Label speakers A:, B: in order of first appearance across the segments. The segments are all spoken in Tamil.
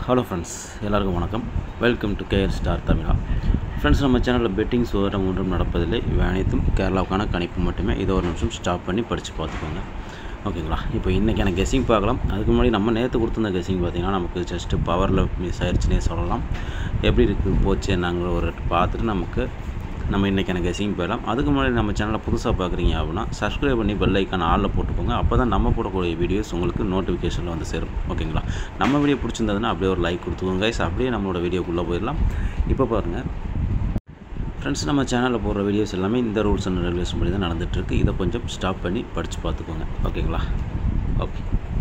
A: ஹலோ ஃப்ரெண்ட்ஸ் எல்லாருக்கும் வணக்கம் welcome to KR star Tamizha friends நம்ம சேனலில் பெட்டிங்ஸ் ஓரம் ஒன்றும் நடப்பதில்லை இவை அனைத்தும் கேரளாவுக்கான கணிப்பு மட்டுமே இதை ஒரு நிமிஷம் ஸ்டாப் பண்ணி படித்து பார்த்துக்கோங்க ஓகேங்களா இப்போ இன்றைக்கான கெஸ்ஸிங் பார்க்கலாம் அதுக்கு முன்னாடி நம்ம நேற்று கொடுத்துருந்த கெஸ்ஸிங் பார்த்தீங்கன்னா நமக்கு ஜஸ்ட்டு பவரில் மிஸ் ஆயிடுச்சுனே சொல்லலாம் எப்படி இருக்குது போச்சு என்னங்கிற ஒரு பார்த்துட்டு நமக்கு நம்ம இன்றைக்கான கெஸ்ஸிங் போயிடலாம் அதுக்கு முன்னாடி நம்ம சேனலை புதுசாக பார்க்குறீங்க அப்படின்னா சப்ஸ்கிரைப் பண்ணி பெல் ஐக்கான ஆளில் போட்டுக்கோங்க அப்போ தான் நம்ம போடக்கூடிய வீடியோஸ் உங்களுக்கு நோட்டிஃபிகேஷனில் வந்து சேரும் ஓகேங்களா நம்ம வீடியோ பிடிச்சிருந்ததுன்னா அப்படியே ஒரு லைக் கொடுத்துக்கோங்க கைஸ் அப்படியே நம்மளோட வீடியோக்குள்ளே போயிடலாம் இப்போ பாருங்கள் ஃப்ரெண்ட்ஸ் நம்ம சேனலில் போடுற வீடியோஸ் எல்லாமே இந்த ரூல்ஸ் அண்ட் ரெகுலேஷன் படி தான் நடந்துகிட்ருக்கு இதை கொஞ்சம் ஸ்டாப் பண்ணி படித்து பார்த்துக்கோங்க ஓகேங்களா ஓகே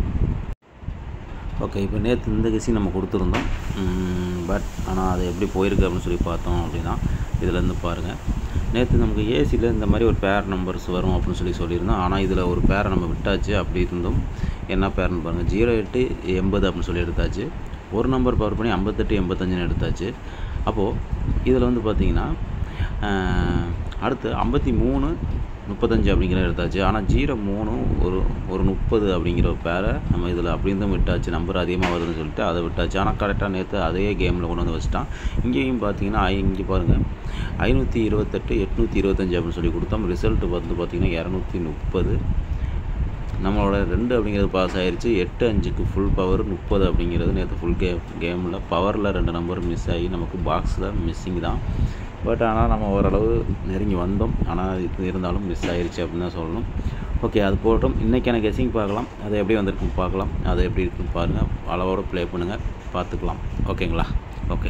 A: ஓகே இப்போ நேற்று இந்த கெஸி நம்ம கொடுத்துருந்தோம் பட் ஆனால் அது எப்படி போயிருக்கு அப்படின்னு சொல்லி பார்த்தோம் அப்படின்னா இதுலேருந்து பாருங்கள் நேற்று நமக்கு ஏசியில் இந்த மாதிரி ஒரு பேர் நம்பர்ஸ் வரும் அப்படின்னு சொல்லி சொல்லியிருந்தோம் ஆனால் இதில் ஒரு பேரை நம்ம விட்டாச்சு அப்படி இருந்தும் என்ன பேர்னு பாருங்கள் ஜீரோ எட்டு எண்பது அப்படின்னு சொல்லி எடுத்தாச்சு ஒரு நம்பர் பவர் பண்ணி ஐம்பத்தெட்டு எண்பத்தஞ்சுன்னு எடுத்தாச்சு அப்போது இதில் வந்து பார்த்திங்கன்னா அடுத்து ஐம்பத்தி மூணு முப்பத்தஞ்சு அப்படிங்கிற எடுத்தாச்சு ஆனால் ஜீரோ மூணு ஒரு ஒரு முப்பது அப்படிங்கிற ஒரு பேரை நம்ம இதில் அப்படி இருந்தும் விட்டாச்சு நம்பர் அதிகமாக வருதுன்னு சொல்லிட்டு அதை விட்டாச்சு ஆனால் கரெக்டாக நேற்று அதே கேமில் கொண்டு வந்து வச்சுட்டான் இங்கேயும் பார்த்தீங்கன்னா இங்கே பாருங்கள் ஐநூற்றி இருபத்தெட்டு எட்நூற்றி இருபத்தஞ்சி அப்படின்னு சொல்லி கொடுத்தோம் ரிசல்ட் வந்து பார்த்திங்கன்னா இரநூத்தி முப்பது நம்மளோட ரெண்டு அப்படிங்கிறது பாஸ் ஆயிடுச்சு எட்டு அஞ்சுக்கு ஃபுல் பவர் முப்பது அப்படிங்கிறது நேற்று ஃபுல் கே கேமில் பவரில் ரெண்டு நம்பர் மிஸ் ஆகி நமக்கு பாக்ஸில் மிஸ்ஸிங் தான் பட் ஆனால் நம்ம ஓரளவு நெருங்கி வந்தோம் ஆனால் இது இருந்தாலும் மிஸ் ஆயிடுச்சு அப்படின்னு தான் சொல்லணும் ஓகே அது போட்டோம் இன்றைக்கான கெஸிங் பார்க்கலாம் அது எப்படி வந்திருக்குன்னு பார்க்கலாம் அது எப்படி இருக்குன்னு பாருங்கள் அளவோடு ப்ளே பண்ணுங்கள் பார்த்துக்கலாம் ஓகேங்களா ஓகே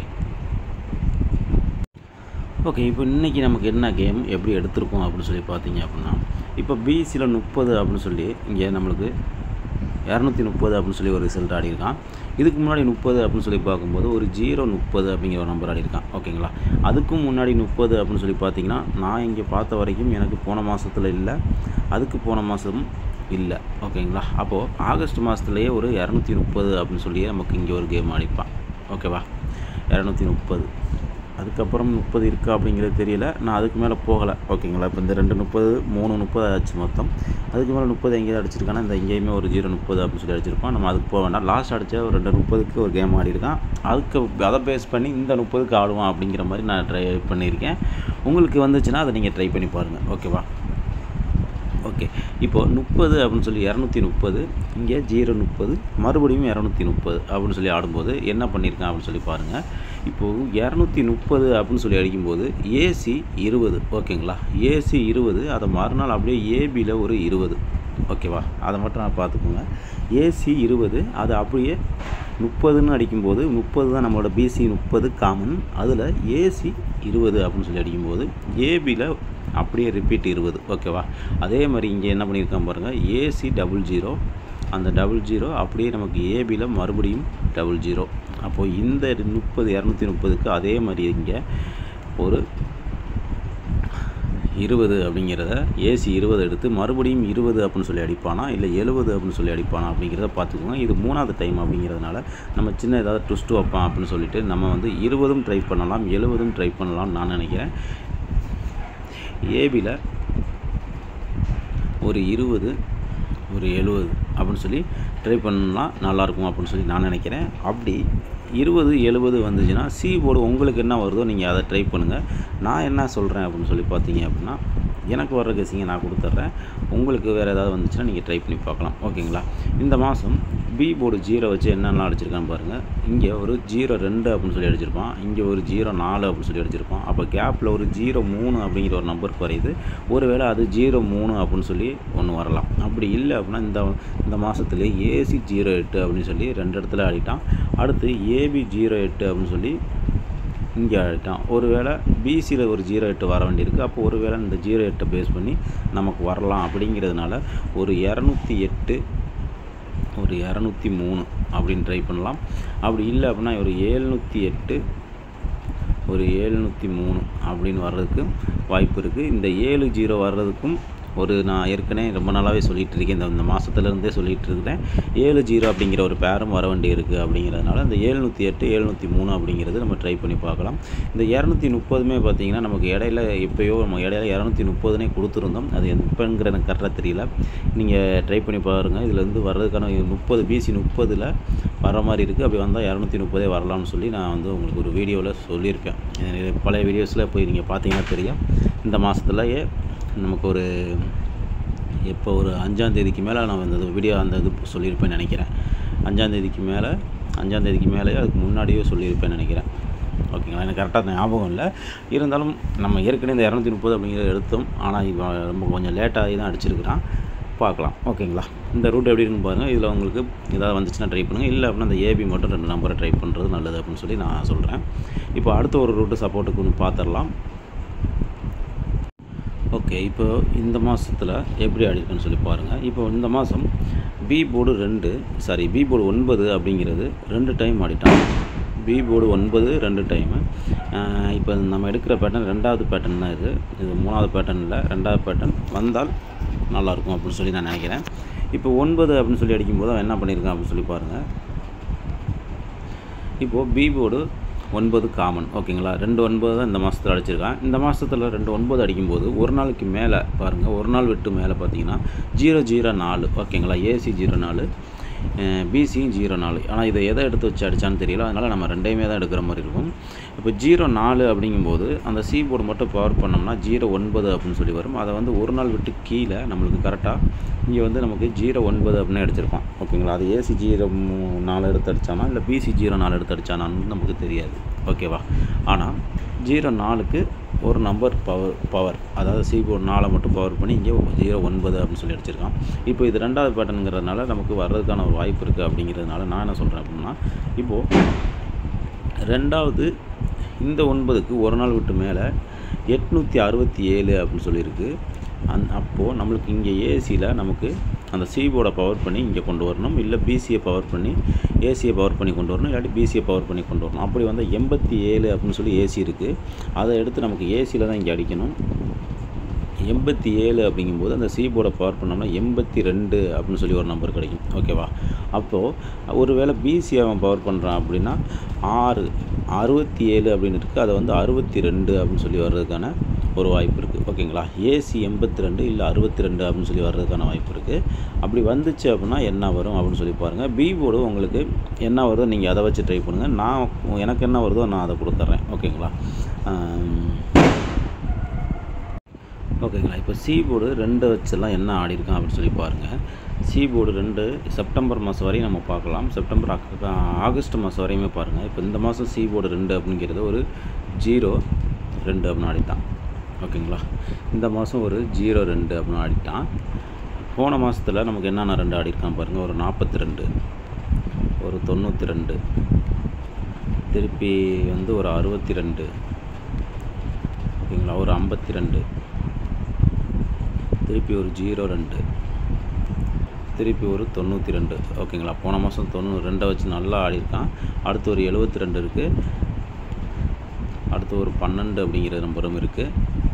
A: ஓகே இப்போ இன்றைக்கி நமக்கு என்ன கேம் எப்படி எடுத்திருக்கோம் அப்படின்னு சொல்லி பார்த்தீங்க அப்படின்னா இப்போ பிசியில் முப்பது அப்படின்னு சொல்லி இங்கே நம்மளுக்கு இரநூத்தி முப்பது அப்படின்னு சொல்லி ஒரு ரிசல்ட் ஆடிருக்கான் இதுக்கு முன்னாடி முப்பது அப்படின்னு சொல்லி பார்க்கும்போது ஒரு ஜீரோ முப்பது அப்படிங்கிற ஒரு நம்பர் ஆடிருக்கான் ஓகேங்களா அதுக்கும் முன்னாடி முப்பது அப்படின்னு சொல்லி பார்த்தீங்கன்னா நான் இங்கே பார்த்த வரைக்கும் எனக்கு போன மாதத்தில் இல்லை அதுக்கு போன மாதமும் இல்லை ஓகேங்களா அப்போது ஆகஸ்ட் மாதத்துலேயே ஒரு இரநூத்தி முப்பது அப்படின்னு சொல்லியே நமக்கு இங்கே ஒரு கேம் ஆடிப்பான் ஓகேவா இரநூத்தி முப்பது அதுக்கப்புறம் முப்பது இருக்கா அப்படிங்கிறது தெரியல நான் அதுக்கு மேலே போகலை ஓகேங்களா இப்போ இந்த ரெண்டு முப்பது மூணு முப்பது ஆச்சு மொத்தம் அதுக்கு மேலே முப்பது எங்கேயாவது அடிச்சிருக்கானா இந்த எங்கேயுமே ஒரு ஜீரோ முப்பது அப்படின்னு சொல்லி அடிச்சிருப்பான் நம்ம அதுக்கு போக வேண்டாம் லாஸ்ட் அடித்த ஒரு ரெண்டு முப்பதுக்கு ஒரு கேம் ஆடிருக்கான் அதுக்கு அதை பேஸ் பண்ணி இந்த முப்பதுக்கு ஆடுவான் அப்படிங்கிற மாதிரி நான் ட்ரை பண்ணியிருக்கேன் உங்களுக்கு வந்துச்சுன்னா அதை நீங்கள் ட்ரை பண்ணி பாருங்கள் ஓகேவா ஓகே இப்போது முப்பது அப்படின்னு சொல்லி இரநூத்தி முப்பது இங்கே ஜீரோ முப்பது மறுபடியும் இரநூத்தி முப்பது அப்படின்னு சொல்லி ஆடும்போது என்ன பண்ணியிருக்கேன் அப்படின்னு சொல்லி பாருங்கள் இப்போது இரநூத்தி முப்பது அப்படின்னு சொல்லி அடிக்கும்போது ஏசி இருபது ஓகேங்களா ஏசி இருபது அதை மறுநாள் அப்படியே ஏபியில் ஒரு இருபது ஓகேவா அதை மட்டும் நான் பார்த்துக்கோங்க ஏசி இருபது அது அப்படியே முப்பதுன்னு அடிக்கும்போது முப்பது தான் நம்மளோட பிசி முப்பது காமன் அதில் ஏசி இருபது அப்படின்னு சொல்லி அடிக்கும்போது ஏபியில் அப்படியே ரிப்பீட் இருபது ஓகேவா அதே மாதிரி இங்கே என்ன பண்ணியிருக்கான் பாருங்கள் ஏசி டபுள் ஜீரோ அந்த டபுள் ஜீரோ அப்படியே நமக்கு ஏபியில் மறுபடியும் டபுள் ஜீரோ அப்போது இந்த முப்பது இரநூத்தி முப்பதுக்கு அதே மாதிரி இங்கே ஒரு இருபது அப்படிங்கிறத ஏசி இருபது எடுத்து மறுபடியும் இருபது அப்படின்னு சொல்லி அடிப்பானா இல்லை எழுபது அப்படின்னு சொல்லி அடிப்பானா அப்படிங்கிறத பார்த்துக்கோங்க இது மூணாவது டைம் அப்படிங்கிறதுனால நம்ம சின்ன ஏதாவது ட்விஸ்ட்டு வைப்பான் அப்படின்னு சொல்லிட்டு நம்ம வந்து இருபதும் ட்ரை பண்ணலாம் எழுபதும் ட்ரை பண்ணலாம்னு நான் நினைக்கிறேன் ஏபியில் ஒரு இருபது ஒரு எழுபது அப்படின்னு சொல்லி ட்ரை பண்ணலாம் நல்லாயிருக்கும் அப்படின்னு சொல்லி நான் நினைக்கிறேன் அப்படி இருபது எழுபது வந்துச்சுன்னா சி போர்டு உங்களுக்கு என்ன வருதோ நீங்கள் அதை ட்ரை பண்ணுங்கள் நான் என்ன சொல்கிறேன் அப்படின்னு சொல்லி பார்த்தீங்க அப்படின்னா எனக்கு வர்ற கெஸிங்கை நான் கொடுத்துட்றேன் உங்களுக்கு வேறு ஏதாவது வந்துச்சுன்னா நீங்கள் ட்ரை பண்ணி பார்க்கலாம் ஓகேங்களா இந்த மாதம் பி போர்டு ஜீரோ வச்சு என்னென்னலாம் அடிச்சிருக்கான்னு பாருங்கள் இங்கே ஒரு ஜீரோ ரெண்டு அப்படின்னு சொல்லி அடிச்சிருப்பான் இங்கே ஒரு ஜீரோ நாலு அப்படின்னு சொல்லி அடிச்சிருப்பான் அப்போ கேப்பில் ஒரு ஜீரோ மூணு அப்படிங்கிற ஒரு நம்பர் குறையுது ஒருவேளை அது ஜீரோ மூணு அப்படின்னு சொல்லி ஒன்று வரலாம் அப்படி இல்லை அப்படின்னா இந்த இந்த மாதத்துலேயே ஏசி ஜீரோ எட்டு அப்படின்னு சொல்லி ரெண்டு இடத்துல ஆடிட்டான் அடுத்து ஏபி ஜீரோ எட்டு அப்படின்னு சொல்லி இங்கே ஆடிட்டான் ஒருவேளை பிசியில் ஒரு ஜீரோ எட்டு வர வேண்டியிருக்கு அப்போ ஒருவேளை இந்த ஜீரோ எட்டை பேஸ் பண்ணி நமக்கு வரலாம் அப்படிங்கிறதுனால ஒரு இரநூத்தி எட்டு ஒரு இரநூத்தி மூணு அப்படின்னு ட்ரை பண்ணலாம் அப்படி இல்லை அப்படின்னா ஒரு ஏழ்நூற்றி எட்டு ஒரு ஏழ்நூற்றி மூணு அப்படின்னு வர்றதுக்கு வாய்ப்பு இருக்குது இந்த ஏழு ஜீரோ வர்றதுக்கும் ஒரு நான் ஏற்கனவே ரொம்ப நாளாகவே சொல்லிகிட்டு இருக்கேன் இந்த இந்த மாதத்துலேருந்தே சொல்லிகிட்டு இருக்கிறேன் ஏழு ஜீரோ அப்படிங்கிற ஒரு பேரும் வர வேண்டி இருக்குது அப்படிங்கிறதுனால இந்த ஏழ்நூற்றி எட்டு ஏழ்நூற்றி மூணு அப்படிங்கிறது நம்ம ட்ரை பண்ணி பார்க்கலாம் இந்த இரநூத்தி முப்பதுமே பார்த்தீங்கன்னா நமக்கு இடையில எப்போயோ நம்ம இடையில இரநூத்தி முப்பதுனே கொடுத்துருந்தோம் அது எப்போங்கிற எனக்கு கரெக்டாக தெரியல நீங்கள் ட்ரை பண்ணி பாருங்கள் இதில் இருந்து வர்றதுக்கான முப்பது பிசி முப்பதில் வர மாதிரி இருக்குது அப்படி வந்தால் இரநூத்தி முப்பதே வரலாம்னு சொல்லி நான் வந்து உங்களுக்கு ஒரு வீடியோவில் சொல்லியிருப்பேன் இது பழைய வீடியோஸில் போய் நீங்கள் பார்த்தீங்கன்னா தெரியும் இந்த மாதத்துலயே நமக்கு ஒரு இப்போ ஒரு அஞ்சாந்தேதிக்கு மேலே நான் அந்த வீடியோ அந்த இது சொல்லியிருப்பேன்னு நினைக்கிறேன் அஞ்சாந்தேதிக்கு மேலே அஞ்சாந்தேதிக்கு மேலே அதுக்கு முன்னாடியே சொல்லியிருப்பேன்னு நினைக்கிறேன் ஓகேங்களா எனக்கு கரெக்டாக ஞாபகம் இல்லை இருந்தாலும் நம்ம ஏற்கனவே இந்த இரநூத்தி முப்பது அப்படிங்கிறத எடுத்தோம் ஆனால் இவன் ரொம்ப கொஞ்சம் லேட்டாகி தான் அடிச்சிருக்கிறான் பார்க்கலாம் ஓகேங்களா இந்த ரூட் எப்படி இருக்குன்னு பாருங்கள் இதில் உங்களுக்கு ஏதாவது வந்துச்சுன்னா ட்ரை பண்ணுங்கள் இல்லை அப்படின்னா அந்த ஏபி மட்டும் ரெண்டு நம்பரை ட்ரை பண்ணுறது நல்லது அப்படின்னு சொல்லி நான் சொல்கிறேன் இப்போ அடுத்த ஒரு ரூட்டு சப்போர்ட்டுக்கு ஒன்று பார்த்துடலாம் ஓகே இப்போ இந்த மாதத்தில் எப்படி ஆடிருக்குன்னு சொல்லி பாருங்கள் இப்போ இந்த மாதம் பி போர்டு ரெண்டு சாரி பி போர்டு ஒன்பது அப்படிங்கிறது ரெண்டு டைம் ஆடிட்டான் பி போர்டு ஒன்பது ரெண்டு டைமு இப்போ நம்ம எடுக்கிற பேட்டர்ன் ரெண்டாவது பேட்டர்ன் தான் இது இது மூணாவது பேட்டர்ன் இல்லை ரெண்டாவது பேட்டர்ன் வந்தால் நல்லாயிருக்கும் அப்படின்னு சொல்லி நான் நினைக்கிறேன் இப்போ ஒன்பது அப்படின்னு சொல்லி அடிக்கும்போது அவன் என்ன பண்ணியிருக்கான் அப்படின்னு சொல்லி பாருங்கள் இப்போது பி போர்டு ஒன்பது காமன் ஓகேங்களா ரெண்டு ஒன்பது தான் இந்த மாதத்தில் அடிச்சிருக்கான் இந்த மாதத்தில் ரெண்டு ஒன்பது அடிக்கும்போது ஒரு நாளைக்கு மேலே பாருங்கள் ஒரு நாள் விட்டு மேலே பார்த்தீங்கன்னா ஜீரோ ஜீரோ நாலு ஓகேங்களா ஏசி ஜீரோ நாலு பிசியும் ஜீரோ நாலு ஆனால் இதை எதை எடுத்து வச்சு அடித்தான்னு தெரியல அதனால் நம்ம ரெண்டையுமே தான் எடுக்கிற மாதிரி இருக்கும் இப்போ ஜீரோ நாலு அப்படிங்கும்போது அந்த சி போர்டு மட்டும் பவர் பண்ணோம்னா ஜீரோ ஒன்பது அப்படின்னு சொல்லி வரும் அதை வந்து ஒரு நாள் விட்டு கீழே நம்மளுக்கு கரெக்டாக இங்கே வந்து நமக்கு ஜீரோ ஒன்பது அப்படின்னு அடிச்சிருக்கோம் ஓகேங்களா அது ஏசி ஜீரோ நாலு எடுத்து அடித்தானா இல்லை பிசி ஜீரோ நாலு எடுத்து அடித்தானான்னு நமக்கு தெரியாது ஓகேவா ஆனால் ஜீரோ நாலுக்கு ஒரு நம்பர் பவர் பவர் அதாவது சி போர்டு நாலை மட்டும் பவர் பண்ணி இங்கே ஜீரோ ஒன்பது அப்படின்னு சொல்லி அடிச்சிருக்கான் இப்போ இது ரெண்டாவது பேட்டர்னுங்கிறதுனால நமக்கு வர்றதுக்கான ஒரு வாய்ப்பு இருக்குது அப்படிங்கிறதுனால நான் என்ன சொல்கிறேன் அப்படின்னா இப்போது ரெண்டாவது இந்த ஒன்பதுக்கு ஒரு நாள் விட்டு மேலே எட்நூற்றி அறுபத்தி ஏழு அப்படின்னு சொல்லியிருக்கு அந் அப்போது நம்மளுக்கு இங்கே ஏசியில் நமக்கு அந்த சி போர்டை பவர் பண்ணி இங்கே கொண்டு வரணும் இல்லை பிசியை பவர் பண்ணி ஏசியை பவர் பண்ணி கொண்டு வரணும் இல்லாட்டி பிசியை பவர் பண்ணி கொண்டு வரணும் அப்படி வந்து எண்பத்தி ஏழு அப்படின்னு சொல்லி ஏசி இருக்குது அதை எடுத்து நமக்கு ஏசியில் தான் இங்கே அடிக்கணும் எண்பத்தி ஏழு அப்படிங்கும்போது அந்த சி போர்டை பவர் பண்ணோம்னா எண்பத்தி ரெண்டு அப்படின்னு சொல்லி ஒரு நம்பர் கிடைக்கும் ஓகேவா அப்போது ஒருவேளை பிசி அவன் பவர் பண்ணுறான் அப்படின்னா ஆறு அறுபத்தி ஏழு அப்படின்னு இருக்குது அதை வந்து அறுபத்தி ரெண்டு அப்படின்னு சொல்லி வர்றதுக்கான ஒரு வாய்ப்பு இருக்குது ஓகேங்களா ஏசி எண்பத்தி ரெண்டு இல்லை அறுபத்தி ரெண்டு அப்படின்னு சொல்லி வர்றதுக்கான வாய்ப்பு இருக்குது அப்படி வந்துச்சு அப்படின்னா என்ன வரும் அப்படின்னு சொல்லி பாருங்கள் பி போர்டு உங்களுக்கு என்ன வருதோ நீங்கள் அதை வச்சு ட்ரை பண்ணுங்கள் நான் எனக்கு என்ன வருதோ நான் அதை கொடுத்துட்றேன் ஓகேங்களா ஓகேங்களா இப்போ சி போர்டு ரெண்டு வச்செல்லாம் என்ன ஆடிருக்கான் அப்படின்னு சொல்லி பாருங்கள் சி போர்டு ரெண்டு செப்டம்பர் மாதம் வரையும் நம்ம பார்க்கலாம் செப்டம்பர் ஆகஸ்ட் மாதம் வரையுமே பாருங்கள் இப்போ இந்த மாதம் சி போர்டு ரெண்டு அப்படிங்கிறது ஒரு ஜீரோ ரெண்டு அப்படின்னு ஆடிட்டான் ஓகேங்களா இந்த மாதம் ஒரு ஜீரோ ரெண்டு அப்படின்னு ஆடிட்டான் போன மாதத்தில் நமக்கு என்னென்ன ரெண்டு ஆடிருக்கான் பாருங்கள் ஒரு நாற்பத்தி ரெண்டு ஒரு தொண்ணூற்றி ரெண்டு திருப்பி வந்து ஒரு அறுபத்தி ரெண்டு ஓகேங்களா ஒரு ஐம்பத்தி ரெண்டு திருப்பி ஒரு ஜீரோ ரெண்டு திருப்பி ஒரு தொண்ணூற்றி ரெண்டு ஓகேங்களா போன மாதம் தொண்ணூறு ரெண்டை வச்சு நல்லா ஆடிருக்கான் அடுத்து ஒரு எழுபத்தி ரெண்டு இருக்குது அடுத்து ஒரு பன்னெண்டு அப்படிங்கிற நம்பரும் இருக்குது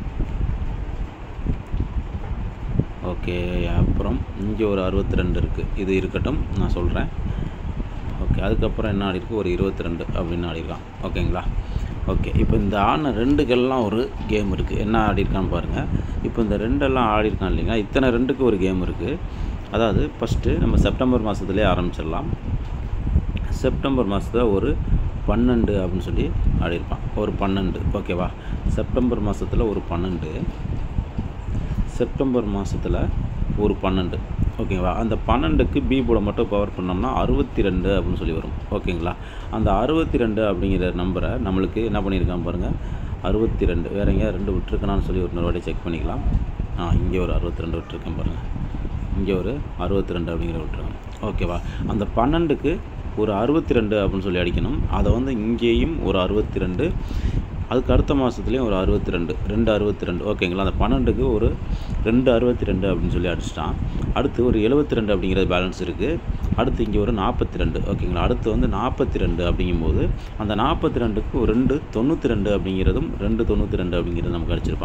A: ஓகே அப்புறம் இங்கே ஒரு அறுபத்தி ரெண்டு இருக்குது இது இருக்கட்டும் நான் சொல்கிறேன் ஓகே அதுக்கப்புறம் என்ன ஆடிருக்கு ஒரு இருபத்தி ரெண்டு அப்படின்னு ஆடிருக்கான் ஓகேங்களா ஓகே இப்போ இந்த ஆடின ரெண்டுக்கெல்லாம் ஒரு கேம் இருக்குது என்ன ஆடிருக்கான்னு பாருங்கள் இப்போ இந்த ரெண்டெல்லாம் ஆடிருக்கான் இல்லைங்களா இத்தனை ரெண்டுக்கு ஒரு கேம் இருக்குது அதாவது ஃபஸ்ட்டு நம்ம செப்டம்பர் மாதத்துலேயே ஆரம்பிச்சிடலாம் செப்டம்பர் மாதத்தில் ஒரு பன்னெண்டு அப்படின்னு சொல்லி ஆடிருப்பான் ஒரு பன்னெண்டு ஓகேவா செப்டம்பர் மாதத்தில் ஒரு பன்னெண்டு செப்டம்பர் மாதத்தில் ஒரு பன்னெண்டு ஓகேங்களா அந்த பன்னெண்டுக்கு பி போர்டை மட்டும் பவர் பண்ணோம்னா அறுபத்தி ரெண்டு அப்படின்னு சொல்லி வரும் ஓகேங்களா அந்த அறுபத்தி ரெண்டு அப்படிங்கிற நம்பரை நம்மளுக்கு என்ன பண்ணியிருக்கான் பாருங்கள் அறுபத்தி ரெண்டு வேற எங்கேயா ரெண்டு விட்டுருக்கனான்னு சொல்லி ஒரு வாட்டி செக் பண்ணிக்கலாம் ஆ இங்கே ஒரு அறுபத்தி ரெண்டு விட்டுருக்கேன் பாருங்கள் இங்கே ஒரு அறுபத்தி ரெண்டு அப்படிங்கிற விட்டுருக்கேன் ஓகேவா அந்த பன்னெண்டுக்கு ஒரு அறுபத்தி ரெண்டு அப்படின்னு சொல்லி அடிக்கணும் அதை வந்து இங்கேயும் ஒரு அறுபத்தி ரெண்டு அதுக்கு அடுத்த மாதத்துலேயும் ஒரு அறுபத்தி ரெண்டு ரெண்டு அறுபத்தி ரெண்டு ஓகேங்களா அந்த பன்னெண்டுக்கு ஒரு ரெண்டு அறுபத்தி ரெண்டு அப்படின்னு சொல்லி அடிச்சிட்டான் அடுத்து ஒரு எழுபத்தி ரெண்டு அப்படிங்கிறது பேலன்ஸ் இருக்குது அடுத்து இங்கே ஒரு நாற்பத்தி ரெண்டு ஓகேங்களா அடுத்து வந்து நாற்பத்தி ரெண்டு அப்படிங்கும்போது அந்த நாற்பத்தி ரெண்டுக்கு ஒரு ரெண்டு தொண்ணூற்றி ரெண்டு அப்படிங்கிறதும் ரெண்டு தொண்ணூற்றி ரெண்டு அப்படிங்கிறது நமக்கு அடிச்சிருப்பான்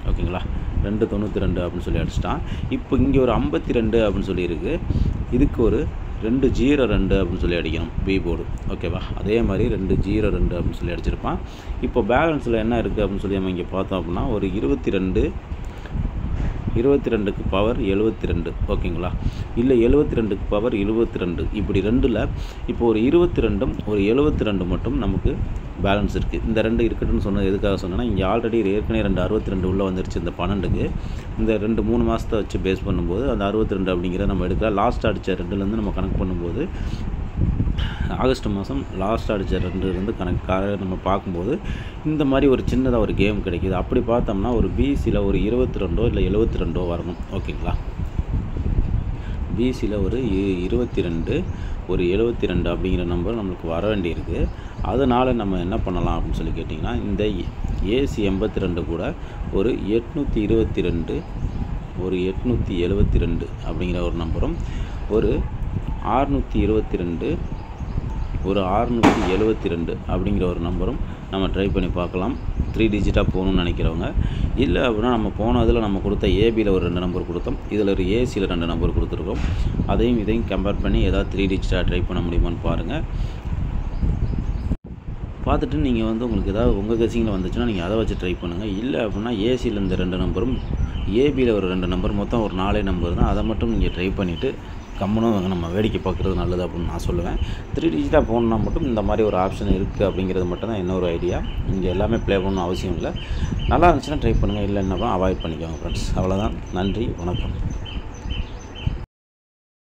A: ஓகேங்களா ரெண்டு தொண்ணூற்றி ரெண்டு அப்படின்னு சொல்லி அடிச்சிட்டான் இப்போ இங்கே ஒரு ஐம்பத்தி ரெண்டு அப்படின்னு சொல்லியிருக்கு இதுக்கு ஒரு ரெண்டு ஜீரோ ரெண்டு அப்படின்னு சொல்லி அடிக்கணும் பி போர்டு ஓகேவா அதே மாதிரி ரெண்டு ஜீரோ ரெண்டு அப்படின்னு சொல்லி அடிச்சிருப்பான் இப்போ பேலன்ஸில் என்ன இருக்குது அப்படின்னு சொல்லி நம்ம இங்கே பார்த்தோம் அப்படின்னா ஒரு இருபத்தி ரெண்டு இருபத்தி ரெண்டுக்கு பவர் எழுபத்தி ரெண்டு ஓகேங்களா இல்லை எழுபத்தி ரெண்டுக்கு பவர் இருபத்தி ரெண்டு இப்படி ரெண்டில் இப்போ ஒரு இருபத்தி ரெண்டும் ஒரு எழுபத்தி ரெண்டு மட்டும் நமக்கு பேலன்ஸ் இருக்குது இந்த ரெண்டு இருக்கட்டும்னு சொன்னது எதுக்காக சொன்னேன்னா இங்கே ஆல்ரெடி ஏற்கனவே ரெண்டு அறுபத்தி ரெண்டு உள்ளே வந்துருச்சு இந்த பன்னெண்டுக்கு இந்த ரெண்டு மூணு மாதத்தை வச்சு பேஸ் பண்ணும்போது அந்த அறுபத்தி ரெண்டு அப்படிங்கிற நம்ம எடுக்கலாம் லாஸ்ட் அடித்த ரெண்டுலேருந்து நம்ம கணக்கு பண்ணும்போது ஆகஸ்ட் மாதம் லாஸ்ட் அடித்த ரெண்டு இருந்து கணக்காக நம்ம பார்க்கும்போது இந்த மாதிரி ஒரு சின்னதாக ஒரு கேம் கிடைக்கிது அப்படி பார்த்தோம்னா ஒரு பிசியில் ஒரு இருபத்தி ரெண்டோ இல்லை எழுபத்தி ரெண்டோ வரணும் ஓகேங்களா பிசியில் ஒரு இ- இருபத்தி ரெண்டு ஒரு எழுபத்தி ரெண்டு அப்படிங்கிற நம்பர் நம்மளுக்கு வர வேண்டியிருக்கு அதனால் நம்ம என்ன பண்ணலாம் அப்படின்னு சொல்லி கேட்டிங்கன்னா இந்த ஏசி எண்பத்தி ரெண்டு கூட ஒரு எட்நூற்றி இருபத்தி ரெண்டு ஒரு எட்நூற்றி எழுபத்தி ரெண்டு அப்படிங்கிற ஒரு நம்பரும் ஒரு ஆறுநூற்றி இருபத்தி ரெண்டு ஒரு ஆறுநூற்றி எழுபத்தி ரெண்டு அப்படிங்கிற ஒரு நம்பரும் நம்ம ட்ரை பண்ணி பார்க்கலாம் த்ரீ டிஜிட்டாக போகணும்னு நினைக்கிறவங்க இல்லை அப்படின்னா நம்ம போனதில் நம்ம கொடுத்த ஏபியில் ஒரு ரெண்டு நம்பர் கொடுத்தோம் இதில் ஒரு ஏசியில் ரெண்டு நம்பர் கொடுத்துருக்கோம் அதையும் இதையும் கம்பேர் பண்ணி ஏதாவது த்ரீ டிஜிட்டாக ட்ரை பண்ண முடியுமான்னு பாருங்கள் பார்த்துட்டு நீங்கள் வந்து உங்களுக்கு ஏதாவது உங்கள் கசிங்கில் வந்துச்சுன்னா நீங்கள் அதை வச்சு ட்ரை பண்ணுங்கள் இல்லை அப்படின்னா ஏசியில் இந்த ரெண்டு நம்பரும் ஏபியில் ஒரு ரெண்டு நம்பர் மொத்தம் ஒரு நாலே நம்பர் தான் அதை மட்டும் நீங்கள் ட்ரை பண்ணிவிட்டு கம்மனும் நம்ம வேடிக்கை பார்க்குறது நல்லது அப்படின்னு நான் சொல்லுவேன் த்ரீ டிஜிட்டாக போகணுன்னா மட்டும் இந்த மாதிரி ஒரு ஆப்ஷன் இருக்குது அப்படிங்கிறது மட்டும் தான் இன்னொரு ஐடியா இங்கே எல்லாமே ப்ளே பண்ணணும் அவசியம் இல்லை நல்லா இருந்துச்சுன்னா ட்ரை பண்ணுங்கள் இல்லைன்னா அவாய்ட் பண்ணிக்கோங்க ஃப்ரெண்ட்ஸ் அவ்வளோதான் நன்றி வணக்கம்